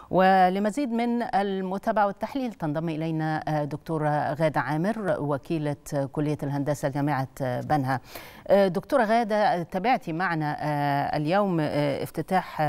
ولمزيد من المتابعة والتحليل تنضم إلينا دكتورة غادة عامر وكيلة كلية الهندسة جامعة بنها دكتورة غادة تابعتي معنا اليوم افتتاح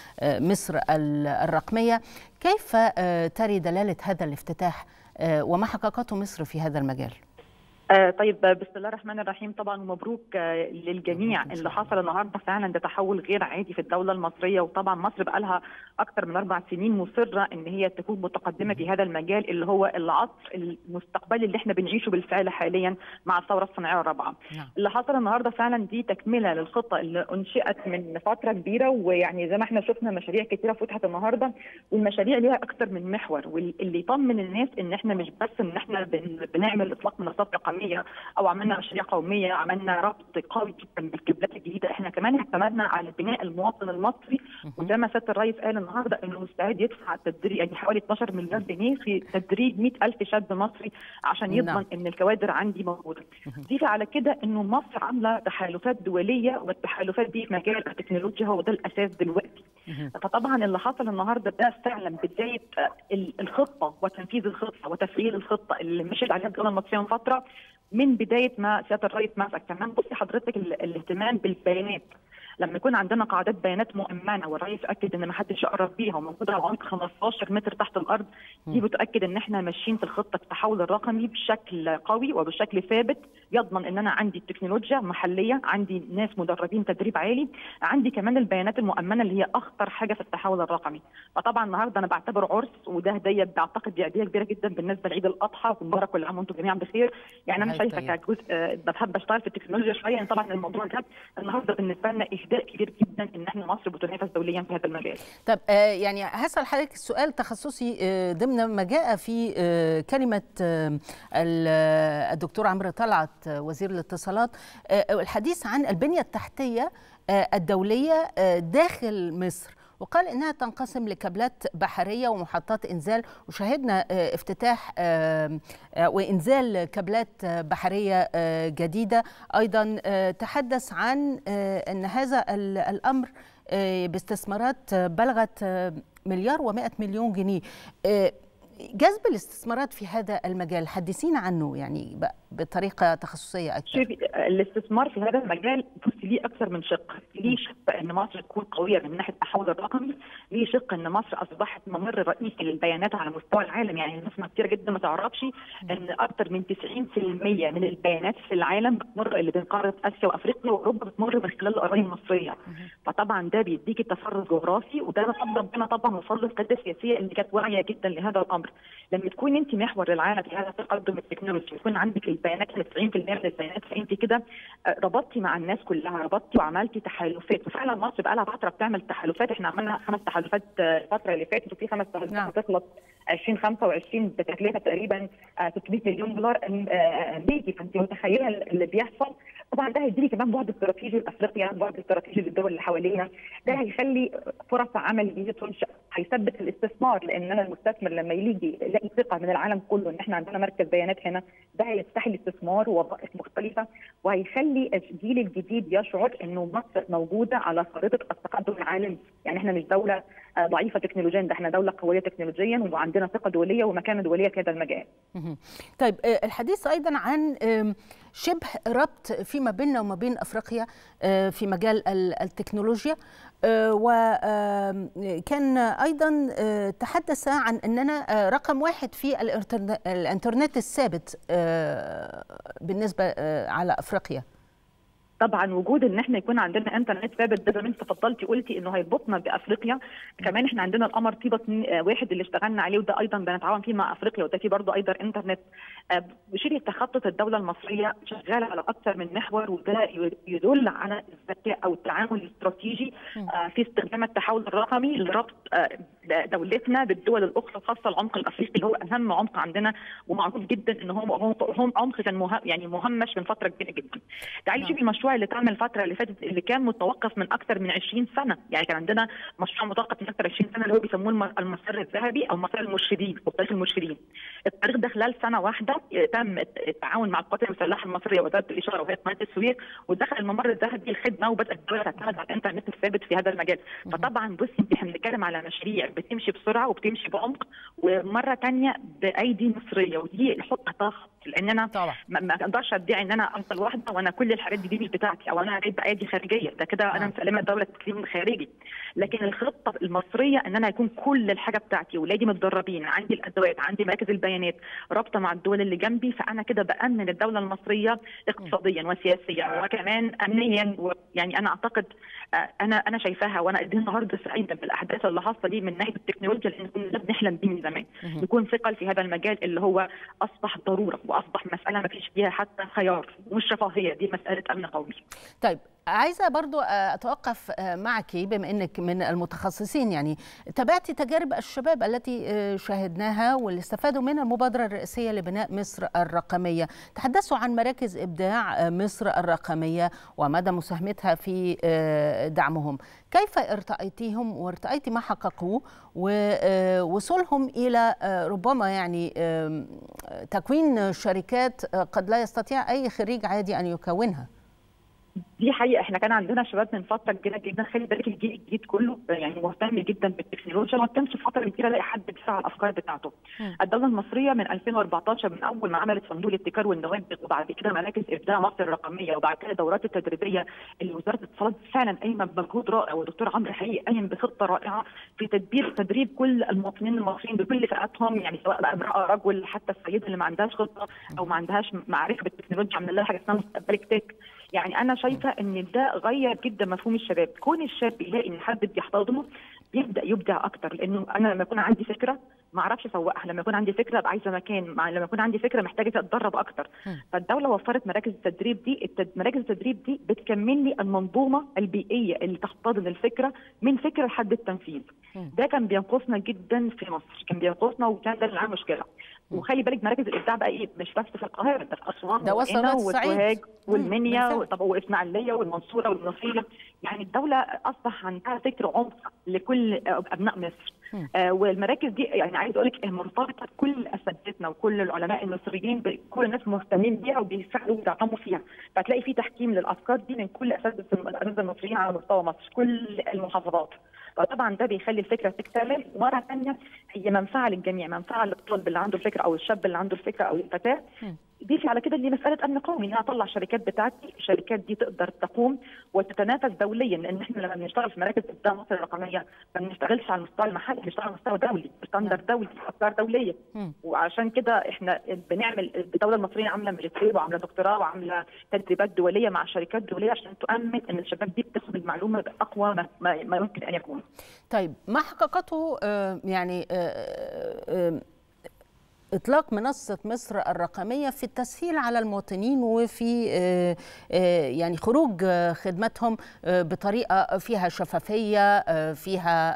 مصر الرقمية كيف تري دلالة هذا الافتتاح وما حققته مصر في هذا المجال؟ آه طيب بسم الله الرحمن الرحيم طبعا مبروك آه للجميع اللي حصل النهارده فعلا ده تحول غير عادي في الدوله المصريه وطبعا مصر بقى لها اكثر من اربع سنين مصره ان هي تكون متقدمه في هذا المجال اللي هو العصر المستقبلي اللي احنا بنعيشه بالفعل حاليا مع الثوره الصناعيه الرابعه. نعم. اللي حصل النهارده فعلا دي تكمله للخطه اللي انشئت من فتره كبيره ويعني زي ما احنا شفنا مشاريع كثيره فتحت النهارده والمشاريع ليها اكثر من محور واللي يطمن الناس ان احنا مش بس ان احنا بنعمل اطلاق منصات رقميه قوميه او عملنا مشاريع قوميه عملنا ربط قوي جدا بالكبلات الجديده احنا كمان اعتمدنا على بناء المواطن المصري وزي ما سياده الرئيس قال النهارده انه مستعد يدفع تدريب يعني حوالي 12 مليار جنيه في تدريب 100000 شاب مصري عشان يضمن نعم. ان الكوادر عندي موجوده. ضيف على كده انه مصر عامله تحالفات دوليه والتحالفات دي في مجال التكنولوجيا هو ده الاساس دلوقتي. فطبعا اللي حصل النهارده ده فعلا بدايه الخطه وتنفيذ الخطه وتفعيل الخطه اللي مشيت عليها الدوله المصريه من فتره من بدايه ما سياده الرئيس مسك كمان بصي حضرتك الاهتمام بالبيانات لما يكون عندنا قاعدات بيانات مؤمنه والرئيس اكد ان ما حدش يقرب بيها وموجوده على عمق 15 متر تحت الارض دي بتاكد ان احنا ماشيين في الخطه التحول الرقمي بشكل قوي وبشكل ثابت يضمن ان انا عندي التكنولوجيا محليه عندي ناس مدربين تدريب عالي عندي كمان البيانات المؤمنه اللي هي اخطر حاجه في التحول الرقمي فطبعا النهارده انا بعتبره عرس وده هديه بعتقد دي هديه كبيره جدا بالنسبه لعيد الاضحى ومبارك كل عام وانتم جميعا بخير يعني انا شايفه كجزء بحب اشتغل في التكنولوجيا شويه يعني طبعا الموضوع ده النهارده بالنسبه لنا اهداء كبير جدا ان احنا مصر بتنافس دوليا في هذا المجال. طب يعني هسال حضرتك السؤال تخصصي ضمن ما جاء في كلمه الدكتور عمرو طلعت وزير الاتصالات الحديث عن البنيه التحتيه الدوليه داخل مصر وقال انها تنقسم لكابلات بحريه ومحطات انزال وشاهدنا افتتاح وانزال كابلات بحريه جديده ايضا تحدث عن ان هذا الامر باستثمارات بلغت مليار و100 مليون جنيه جذب الاستثمارات في هذا المجال حدثينا عنه يعني بطريقه تخصصيه اكثر شوفي الاستثمار في هذا المجال بصي ليه اكثر من شق ليه شق ان مصر تكون قويه من ناحيه التحول الرقمي ليه شق ان مصر اصبحت ممر رئيسي للبيانات على مستوى العالم يعني الناس كتير جدا ما تعرفش ان اكثر من 90% من البيانات في العالم بتمر اللي بين قاره اسيا وافريقيا واوروبا بتمر من خلال الاراضي المصريه فطبعا ده بيديكي تفرد جغرافي وده بفضل ربنا طبعا وفضل القياده السياسيه اللي كانت واعيه جدا لهذا الامر لما تكون انت محور للعالم في هذا التقدم التكنولوجي يكون عندك البيانات 90% من البيانات فانت كده ربطتي مع الناس كلها ربطتي وعملتي تحالفات وفعلا مصر بقى لها فتره بتعمل تحالفات احنا عملنا خمس تحالفات الفتره اللي فاتت وفي خمس تحالفات نعم. هتخلص 2025 بتكلفه تقريبا 600 مليون دولار امريكي فانت متخيله اللي بيحصل طبعا ده هيديني كمان بعد استراتيجي لافريقيا بعد استراتيجي للدول اللي حوالينا ده هيخلي فرص عمل جديده تنشا هيثبت الاستثمار لان انا المستثمر لما يجي يلاقي ثقه من العالم كله ان احنا عندنا مركز بيانات هنا ده هيفتح لي استثمار ووظائف مختلفه وهيخلي الجيل الجديد يشعر انه مصر موجوده على خريطه التقدم العالمي يعني احنا مش دوله ضعيفه تكنولوجيا ده احنا دوله قويه تكنولوجيا وعندنا ثقه دوليه ومكانه دوليه في هذا المجال. طيب الحديث ايضا عن شبه ربط فيما بيننا وما بين افريقيا في مجال التكنولوجيا وكان ايضا تحدث عن اننا رقم واحد في الانترنت الثابت بالنسبه على افريقيا طبعا وجود ان احنا يكون عندنا انترنت ثابت ده زي ما انت تفضلتي قلتي انه هيربطنا بافريقيا كمان احنا عندنا القمر طيبه واحد اللي اشتغلنا عليه وده ايضا بنتعاون فيه مع افريقيا وده فيه برضه ايضا انترنت شبه تخطط الدوله المصريه شغاله على اكثر من محور وده يدل على الذكاء او التعامل الاستراتيجي في استخدام التحول الرقمي لربط دولتنا بالدول الاخرى خاصه العمق الافريقي اللي هو اهم عمق عندنا ومعروف جدا ان هو هو عمق كان مه... يعني مهمش من فتره كبيره جدا. تعالي شوفي المشروع اللي اتعمل الفتره اللي فاتت اللي كان متوقف من اكثر من 20 سنه، يعني كان عندنا مشروع متوقف من اكثر 20 سنه اللي هو بيسموه المسار الذهبي او مسار المرشدين وظائف المرشدين. الطريق ده خلال سنه واحده تم التعاون مع القوات المسلحه المصريه ووزاره الاشاره وهيئه قناه السويس ودخل الممر الذهبي الخدمه وبدات الدوله تعتمد على الانترنت الثابت في هذا المجال فطبعا بصي انت احنا بنتكلم على مشاريع بتمشي بسرعه وبتمشي بعمق ومره ثانيه بايدي مصريه ودي نحط خط لان انا طبعا ما اقدرش ادعي ان انا افضل واحده وانا كل الحاجات دي مش بتاعتي او انا جايب بايدي خارجيه ده كده انا مسلمه الدوله التكريم الخارجي لكن الخطه المصريه ان انا يكون كل الحاجه بتاعتي ولادي متدربين عندي الادوات عندي مراكز البيانات رابطه مع الدول اللي جنبي فانا كده بامن الدوله المصريه اقتصاديا وسياسيا وكمان امنيا يعني انا اعتقد انا انا شايفاها وانا قد النهارده سعيده بالاحداث اللي حاصله دي من ناحيه التكنولوجيا لان كنا بنحلم بيه من زمان يكون ثقل في هذا المجال اللي هو اصبح ضروره واصبح مساله ما فيش فيها حتى خيار مش رفاهيه دي مساله امن قومي. طيب عايزه برضو اتوقف معك بما انك من المتخصصين يعني تابعتي تجارب الشباب التي شاهدناها واللي استفادوا من المبادره الرئاسيه لبناء مصر الرقميه تحدثوا عن مراكز ابداع مصر الرقميه ومدى مساهمتها في دعمهم كيف ارتأيتيهم وارتأيتي ما حققوه ووصولهم إلى ربما يعني تكوين شركات قد لا يستطيع أي خريج عادي أن يكونها دي حقيقه احنا كان عندنا شباب من فتره كبيره جدا خلي بالك الجيل الجديد كله يعني مهتم جدا بالتكنولوجيا ما كانش فتره كبيره الاقي حد بيسعى على الافكار بتاعته. م. الدوله المصريه من 2014 من اول ما عملت صندوق الابتكار والنوابغ وبعد كده مراكز ابداع مصر الرقميه وبعد كده دورات التدريبيه اللي وزاره الاتصالات فعلا قايمه بمجهود رائع والدكتور عمرو حقيقي قايم بخطه رائعه في تدبير تدريب كل المواطنين المصريين بكل فئاتهم يعني سواء بقى امراه رجل حتى السيده اللي ما عندهاش خطه او ما عندهاش معرفه بالتكنولوجيا عملنا لها حاجه اسمها مستقبلك تك يعني انا شايفه ان ده غير جدا مفهوم الشباب كون الشاب يلاقي ان حد بيحتضنه يبدا يبدع اكتر لانه انا لما يكون عندي فكره ما اعرفش اسوقها لما يكون عندي فكره ابقى عايزه مكان مع لما يكون عندي فكره محتاجه اتدرب اكتر فالدوله وفرت مراكز التدريب دي التد... مراكز التدريب دي بتكمل لي المنظومه البيئيه اللي تحتضن الفكره من فكره لحد التنفيذ ده كان بينقصنا جدا في مصر كان بينقصنا وكان ده اللي عامل مشكله وخلي بالك مراكز الابداع بقى ايه مش بس في القاهره ده في اسوان ده وصلت والسوهاج والمنيا طب والاسماعيليه والمنصوره والمنوفيه يعني الدوله اصبح عندها فكر عمق لكل ابناء مصر آه والمراكز دي يعني عايز اقول لك مرتبطه بكل اساتذتنا وكل العلماء المصريين كل الناس مهتمين بيها وبيساعدوا ويدعموا فيها فهتلاقي في تحكيم للافكار دي من كل اساتذه الاساتذه المصريين على مستوى مصر كل المحافظات فطبعا ده بيخلي الفكره تكتمل ومره ثانيه هي منفعه للجميع منفعه للطالب اللي عنده الفكره او الشاب اللي عنده الفكره او الفتاه ضيفي على كده اللي مساله امن قومي ان انا اطلع شركات بتاعتي الشركات دي تقدر تقوم وتتنافس دوليا لان احنا لما بنشتغل في مراكز ابداع مصر الرقميه ما بنشتغلش على المستوى المحلي بنشتغل على مستوى دولي ستاندرد دولي افكار دوليه وعشان كده احنا بنعمل الدوله المصريه عامله ماجستير وعامله دكتوراه وعامله تدريبات دوليه مع شركات دوليه عشان تؤمن ان الشباب دي بتاخد المعلومه باقوى ما, ما, ما يمكن ان يكون. طيب ما حققته آه يعني آه آه اطلاق منصه مصر الرقميه في التسهيل على المواطنين وفي يعني خروج خدمتهم بطريقه فيها شفافيه فيها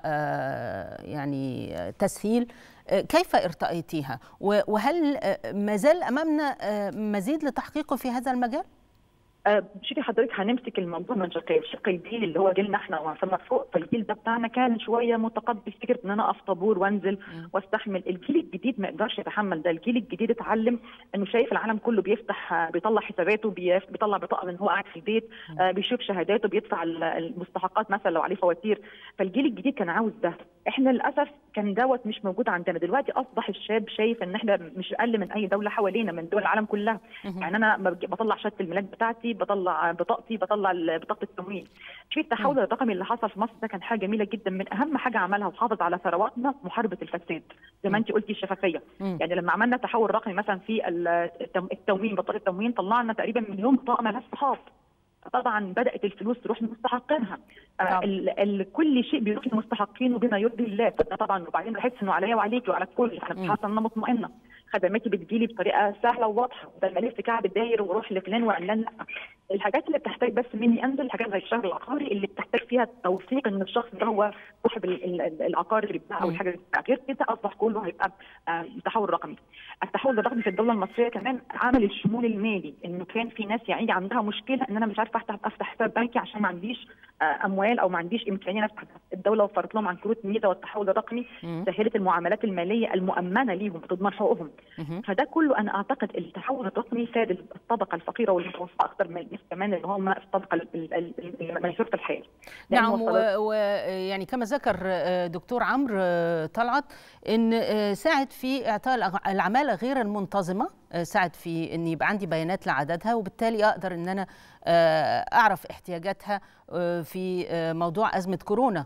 يعني تسهيل كيف ارتأيتيها وهل ما زال امامنا مزيد لتحقيقه في هذا المجال؟ أه شوفي حضرتك هنمسك الموضوع من شقين، الشق الجيل اللي هو جيلنا احنا وفما فوق فالجيل ده بتاعنا كان شويه متقبل فكره ان انا اقف طابور وانزل واستحمل، الجيل الجديد ما يقدرش يتحمل ده، الجيل الجديد اتعلم انه شايف العالم كله بيفتح بيطلع حساباته بيطلع بطاقه من هو قاعد في البيت آه بيشوف شهاداته بيدفع المستحقات مثلا لو عليه فواتير، فالجيل الجديد كان عاوز ده، احنا للاسف كان دوت مش موجود عندنا، دلوقتي اصبح الشاب شايف ان احنا مش اقل من اي دوله حوالينا من دول العالم كلها، يعني انا بطلع شهاده الميلاد بتاعتي بطلع بطاقتي بطلع بطاقه التموين في التحول الرقمي اللي حصل في مصر ده كان حاجه جميله جدا من اهم حاجه عملها وحافظ على ثرواتنا محاربه الفساد زي ما انت قلتي الشفافيه يعني لما عملنا تحول رقمي مثلا في التموين بطاقه التموين طلعنا تقريبا مليون بطاقه مالهاش صحاب طبعا بدات الفلوس تروح لمستحقينها آه ال ال كل شيء بيروح لمستحقينه بما يرضي الله فده طبعا وبعدين بحس انه عليا وعليكي وعلى الكل انا حاسه ان انا مطمئنه خدماتي بتجيلي بطريقه سهله وواضحه بدل ما الف كعب الداير واروح لفلان وعلان لا الحاجات اللي بتحتاج بس مني انزل حاجات زي الشهر العقاري اللي بتحتاج فيها توثيق ان الشخص ده هو صاحب العقار اللي بيتباع او الحاجه اللي بتتباع غير كده اصبح كله هيبقى تحول رقمي. التحول الرقمي في الدوله المصريه كمان عمل الشمول المالي انه كان في ناس يعني عندها مشكله ان انا مش عارفه افتح افتح حساب بنكي عشان ما عنديش اموال او ما عنديش امكانيه افتح الدوله وفرت لهم عن كروت ميزه والتحول الرقمي سهلت المعاملات الماليه المؤمنه ليهم بتضمن حقوقهم. فده كله انا اعتقد التحول الرقمي فاد الطبقه الفقيره والمتوسطه اكثر من الناس كمان اللي هم الطبقه الميسوره الحياه. نعم ويعني كما ذكر دكتور عمرو طلعت ان ساعد في اعطاء العماله غير المنتظمه ساعد في ان يبقى عندي بيانات لعددها وبالتالي اقدر ان انا اعرف احتياجاتها في موضوع ازمه كورونا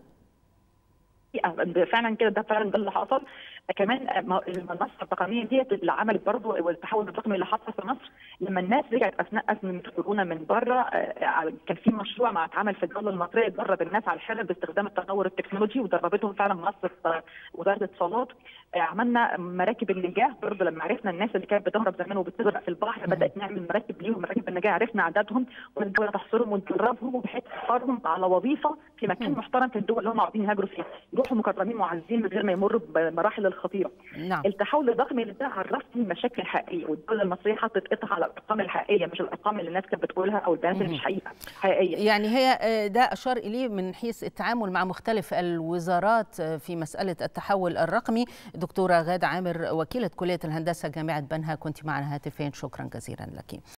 فعلا كده ده فعلا ده اللي حصل كمان المنصه الرقميه ديت اللي عملت برضه والتحول الرقمي اللي حصل في مصر لما الناس رجعت اثناء ازمه كورونا من بره كان في مشروع مع اتعمل في الدوله المصريه درب الناس على الحرف باستخدام التطور التكنولوجي ودربتهم فعلا منصه وزاره الاتصالات عملنا مراكب النجاه برضه لما عرفنا الناس اللي كانت بتهرب زمان وبتغرق في البحر بدات نعمل مراكب ليهم مراكب النجاه عرفنا عددهم والدوله تحصرهم وتدربهم وبحيث تختارهم على وظيفه في مكان محترم في الدول اللي هم عاوزين يهاجروا فيها يروحوا مكرمين معزين من غير ما يمروا بمراحل الخطيره. نعم. التحول الرقمي ده عرفني مشاكل حقيقيه والدوله المصريه حطت قطع على الارقام الحقيقيه مش الارقام اللي الناس كانت بتقولها او البيانات اللي مش حقيقه حقيقيه. يعني هي ده اشار اليه من حيث التعامل مع مختلف الوزارات في مساله التحول الرقمي دكتوره غاده عامر وكيله كليه الهندسه جامعه بنها كنت معنا هاتفين شكرا جزيلا لك.